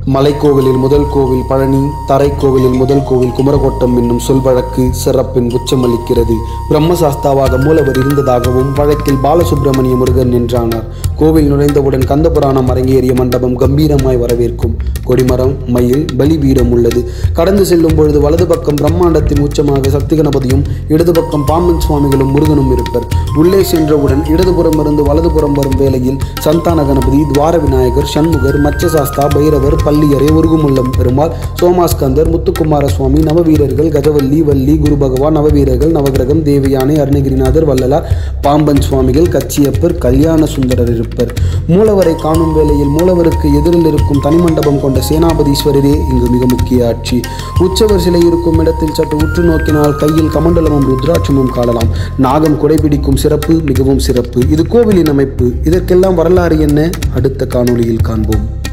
மலைக்கோவிலில் முதல் கோவில் பழனி தரைக்கோவிலில் முதல் கோவில் குமரகோட்டம் என்னும் சொல் வழக்கு சிறப்பின் உச்சமளிக்கிறது பிரம்மசாஸ்தாவாக மூலவர் இருந்ததாகவும் வழக்கில் பாலசுப்பிரமணிய முருகன் நின்றானார் கோவில் நுழைந்தவுடன் கந்தபுராணம் அரங்கேறிய மண்டபம் கம்பீரமாய் வரவேற்கும் கொடிமரம் மயில் பலிபீடம் உள்ளது கடந்து செல்லும் பொழுது வலது பக்கம் பிரம்மாண்டத்தின் உச்சமாக சக்தி கணபதியும் இடது பக்கம் பாம்பன் சுவாமிகளும் முருகனும் இருப்பர் உள்ளே சென்றவுடன் இடதுபுறம் இருந்து வலதுபுறம் வரும் வேளையில் சந்தான கணபதி துவார விநாயகர் சண்முகர் மச்சசாஸ்தா பைரவர் பள்ளியரே உருகுமுல்லம் பெருமாள் சோமாஸ்கந்தர் முத்துக்குமார சுவாமி நவவீரர்கள் கஜவல்லி வள்ளி குரு பகவான் நவவீரர்கள் நவகிரகம் தேவயானை அருணகிரிநாதர் வள்ளலார் பாம்பன் சுவாமிகள் கச்சியப்பர் கல்யாண சுந்தரர் இருப்பர் மூலவரை காணும் வேளையில் மூலவருக்கு எதிரில் இருக்கும் தனிமண்டபம் கொண்ட சேனாபதீஸ்வரரே இங்கு மிக முக்கிய ஆட்சி உற்சவர் சிலை இருக்கும் இடத்தில் சற்று உற்று நோக்கினால் கையில் கமண்டலமும் ருத்ராட்சமும் காணலாம் நாகம் குடைபிடிக்கும் சிறப்பு மிகவும் சிறப்பு இது கோவிலின் அமைப்பு இதற்கெல்லாம் வரலாறு என்ன அடுத்த காணொளியில் காண்போம்